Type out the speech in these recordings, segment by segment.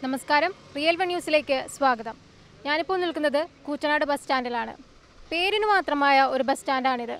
നമസ്കാരം real one ന്യൂസിലേക്ക് സ്വാഗതം ഞാനിപ്പോൾ നിൽക്കുന്നത് കൂറ്റനാട് ബസ് സ്റ്റാൻഡിലാണ് പേരിന് മാത്രമായ ഒരു ബസ് സ്റ്റാൻഡാണിത്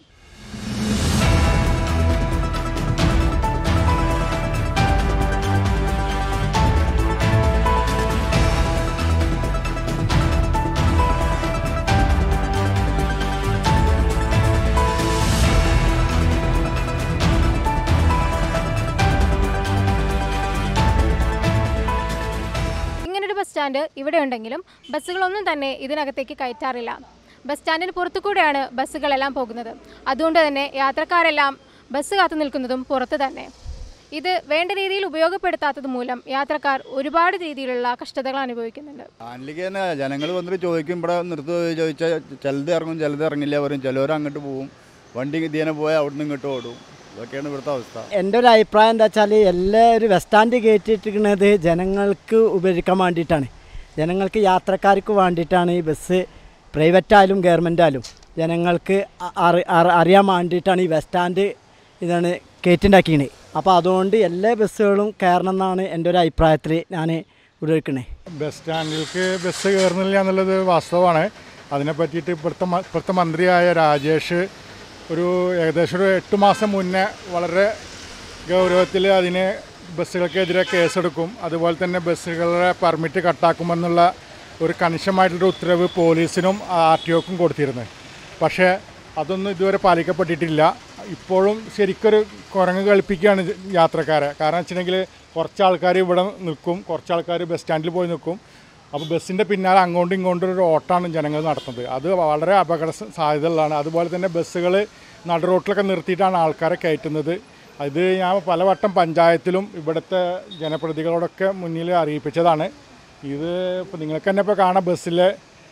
ഇങ്ങനൊരു ബസ് സ്റ്റാൻഡ് ഇവിടെ ഉണ്ടെങ്കിലും ബസ്സുകളൊന്നും തന്നെ ഇതിനകത്തേക്ക് കയറ്റാറില്ല ബസ് സ്റ്റാൻഡിന് പുറത്തു കൂടെയാണ് ബസ്സുകളെല്ലാം പോകുന്നത് അതുകൊണ്ട് തന്നെ യാത്രക്കാരെല്ലാം ബസ് കാത്തു നിൽക്കുന്നതും പുറത്ത് തന്നെ ഇത് വേണ്ട രീതിയിൽ ഉപയോഗപ്പെടുത്താത്തത് മൂലം യാത്രക്കാർ ഒരുപാട് രീതിയിലുള്ള കഷ്ടതകൾ അനുഭവിക്കുന്നുണ്ട് സ്റ്റാൻഡിലേക്ക് തന്നെ ജനങ്ങൾ വന്നിട്ട് ചോദിക്കും ഇവിടെ നിർത്ത് ചോദിച്ചാൽ ചിലത് ഇറങ്ങും ചിലത് ഇറങ്ങില്ല പറയും ചിലവർ അങ്ങോട്ട് പോവും വണ്ടി ഇതിനെ പോയാൽ അവിടുന്ന് ഇങ്ങോട്ട് ഓടും ഇതൊക്കെയാണ് ഇവിടുത്തെ അവസ്ഥ എൻ്റെ ഒരു അഭിപ്രായം എന്താ വെച്ചാൽ എല്ലാവരും ബസ് സ്റ്റാൻഡ് കയറ്റിയിട്ടിരിക്കുന്നത് ജനങ്ങൾക്ക് ഉപകരിക്കാൻ വേണ്ടിയിട്ടാണ് ജനങ്ങൾക്ക് യാത്രക്കാർക്ക് വേണ്ടിയിട്ടാണ് ഈ ബസ് പ്രൈവറ്റ് ആയാലും ഗവൺമെൻറ് ആയാലും ജനങ്ങൾക്ക് അ- അറി- അറി- അറിയാൻ വേണ്ടിയിട്ടാണ് ഈ ബസ് സ്റ്റാൻഡ് ഇതാണ് കയറ്റിണ്ടാക്കിയത് അപ്പോൾ അതുകൊണ്ട് എല്ലാ ബസ്സുകളും കയറണം എന്നാണ് എൻ്റെ ഒരു അഭിപ്രായത്തിൽ ഞാൻ ഉപയോഗിക്കണേ ബസ് സ്റ്റാൻഡിലേക്ക് ബസ് കയറുന്നില്ല എന്നുള്ളത് വാസ്തവമാണ് അതിനെ പറ്റിയിട്ട് ഇപ്പോഴത്തെ മ- ഇപ്പോഴത്തെ മന്ത്രിയായ രാജേഷ് ഒരു ഏകദേശം ഒരു എട്ട് മാസം മുന്നേ വളരെ ഗൗരവത്തിൽ അതിന് ബസ്സുകൾക്കെതിരെ കേസെടുക്കും അതുപോലെ തന്നെ ബസ്സുകളുടെ പെർമിറ്റ് കട്ടാക്കുമെന്നുള്ള ഒരു കണിശമായിട്ടുള്ള ഉത്തരവ് പോലീസിനും ആർ ടി ഒക്കും കൊടുത്തിരുന്നു പക്ഷേ അതൊന്നും ഇതുവരെ പാലിക്കപ്പെട്ടിട്ടില്ല ഇപ്പോഴും ശരിക്കൊരു കുരങ്ങ് കളിപ്പിക്കുകയാണ് ജ- യാത്രക്കാരെ കാരണം വെച്ചിട്ടുണ്ടെങ്കിൽ കുറച്ച് ആൾക്കാർ ഇവിടെ നിൽക്കും കുറച്ച് ആൾക്കാർ ബസ് സ്റ്റാൻഡിൽ പോയി നിൽക്കും അപ്പോൾ ബസ്സിൻ്റെ പിന്നാലെ അങ്ങോട്ടും ഇങ്ങോട്ടും ഒരു ഓട്ടാണ് ജനങ്ങൾ നടത്തുന്നത് അത് വളരെ അപകട സ- സാധ്യതകളാണ് അതുപോലെ തന്നെ ബസ്സുകൾ നടു റോട്ടിലൊക്കെ നിർത്തിയിട്ടാണ് ആൾക്കാരെ കയറ്റുന്നത് ഇത് ഞാൻ പലവട്ടം പഞ്ചായത്തിലും ഇവിടുത്തെ ജനപ്രതികളോടൊക്കെ മുന്നിൽ അറിയിപ്പിച്ചതാണ് ഇത് ഇപ്പോൾ നിങ്ങൾക്ക് തന്നെ ഇപ്പോൾ കാണാം ബസ്സിലെ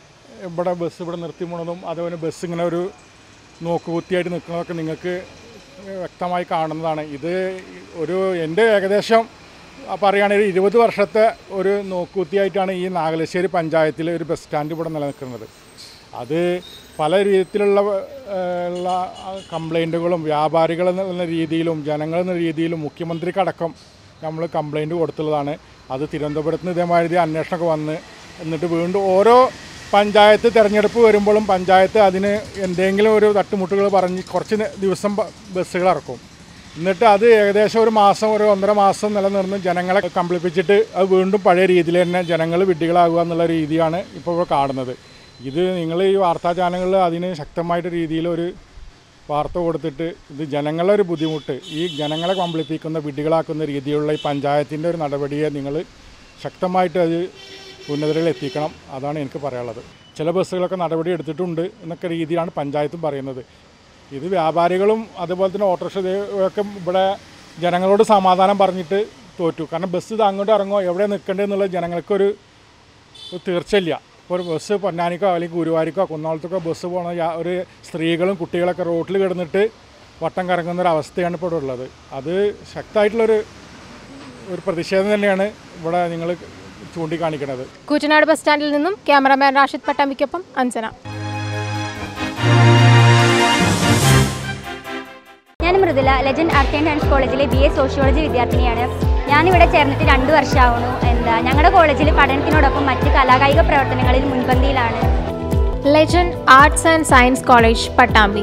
ഇവിടെ ബസ് ഇവിടെ നിർത്തി പോണതും അതുപോലെ ബസ് ഇങ്ങനെ ഒരു നോക്കുകുത്തിയായിട്ട് നിൽക്കുന്നതൊക്കെ നിങ്ങൾക്ക് വ്യക്തമായി കാണുന്നതാണ് ഇത് ഒരു എൻ്റെ ഏകദേശം പറയുകയാണെങ്കിൽ ഇരുപത് വർഷത്തെ ഒരു നോക്കുകുത്തിയായിട്ടാണ് ഈ നാഗലശ്ശേരി പഞ്ചായത്തിൽ ഒരു ബസ് സ്റ്റാൻഡ് ഇവിടെ നിലനിൽക്കുന്നത് അത് പല രീതിയിലുള്ള ഏഹ്, ഉള്ള കംപ്ലൈൻറ്റുകളും വ്യാപാരികൾ എന്നുള്ള രീതിയിലും ജനങ്ങൾ എന്ന രീതിയിലും മുഖ്യമന്ത്രിക്കടക്കം നമ്മൾ കംപ്ലൈൻറ്റ് കൊടുത്തുള്ളതാണ് അത് തിരുവനന്തപുരത്ത് നിന്ന് ഇതേമാതിരി അന്വേഷണമൊക്കെ വന്ന് എന്നിട്ട് വീണ്ടും ഓരോ പഞ്ചായത്ത് തിരഞ്ഞെടുപ്പ് വരുമ്പോഴും പഞ്ചായത്ത് അതിന് എന്തെങ്കിലും ഒരു തട്ടുമുട്ടുകൾ പറഞ്ഞ് കുറച്ച് നെ- ദിവസം ബ- ബസ്സുകൾ ഇറക്കും എന്നിട്ട് അത് ഏകദേശം ഒരു മാസം ഒരു ഒന്നര മാസം നിലനിർന്ന് ജനങ്ങളെ കമ്പിളിപ്പിച്ചിട്ട് അത് വീണ്ടും പഴയ രീതിയിൽ തന്നെ ജനങ്ങൾ വിഡ്ഢികളാകുക എന്നുള്ള രീതിയാണ് ഇപ്പോൾ ഇവിടെ കാണുന്നത് ഇത് നിങ്ങൾ ഈ വാർത്താ ചാനലുകളിൽ അതിന് ശക്തമായിട്ട് രീതിയിൽ ഒരു വാർത്ത കൊടുത്തിട്ട് ഇത് ജനങ്ങളുടെ ഒരു ബുദ്ധിമുട്ട് ഈ ജനങ്ങളെ കമ്പിളിപ്പിക്കുന്ന വിഡ്ഢികളാക്കുന്ന രീതിയിലുള്ള ഈ പഞ്ചായത്തിൻ്റെ ഒരു നടപടിയെ നിങ്ങൾ ശക്തമായിട്ട് അത് ഉന്നതരിൽ എത്തിക്കണം അതാണ് എനിക്ക് പറയാനുള്ളത് ചില ബസ്സുകളൊക്കെ നടപടി എടുത്തിട്ടുണ്ട് എന്നൊക്കെ രീതിയിലാണ് പഞ്ചായത്തും പറയുന്നത് ഇത് വ്യാപാരികളും അതുപോലെ തന്നെ ഓട്ടോറിക്ഷ ഒക്കെ ഇവിടെ ജനങ്ങളോട് സമാധാനം പറഞ്ഞിട്ട് തോറ്റു കാരണം ബസ് ഇത് അങ്ങോട്ട് ഇറങ്ങുമോ എവിടെ നിൽക്കേണ്ടതെന്നുള്ള ജനങ്ങൾക്കൊരു ഒരു തീർച്ചയില്ല ഇപ്പോൾ ഒരു ബസ് പൊന്നാനിക്കോ അല്ലെങ്കിൽ ഗുരുവാരിക്കോ കുന്നോളത്തേക്കോ ബസ് പോണ യാ- ഒരു സ്ത്രീകളും കുട്ടികളൊക്കെ റോട്ടിൽ കിടന്നിട്ട് വട്ടം കറങ്ങുന്ന ഒരു അവസ്ഥയാണ് ഇപ്പോൾ ഇവിടെ ഉള്ളത് അത് ശക്തമായിട്ടുള്ളൊരു ഒരു പ്രതിഷേധം തന്നെയാണ് ഇവിടെ നിങ്ങൾ ചൂണ്ടിക്കാണിക്കുന്നത് കൂറ്റനാട് ബസ് സ്റ്റാൻഡിൽ നിന്നും ക്യാമറാമാൻ റാഷിദ് പട്ടാമ്പിക്കൊപ്പം അഞ്ജന ഞാൻ Mridula legend art and science കോളേജിലെ ബി എ സോഷ്യോളജി വിദ്യാർത്ഥിനിയാണ് ഞാനിവിടെ ചേർന്നിട്ട് രണ്ട് വർഷമാവുന്നു എന്താ ഞങ്ങളുടെ കോളേജിൽ പഠനത്തിനോടൊപ്പം മറ്റ് കലാകായിക പ്രവർത്തനങ്ങളിൽ മുൻപന്തിയിലാണ് legend arts and science college Pattambi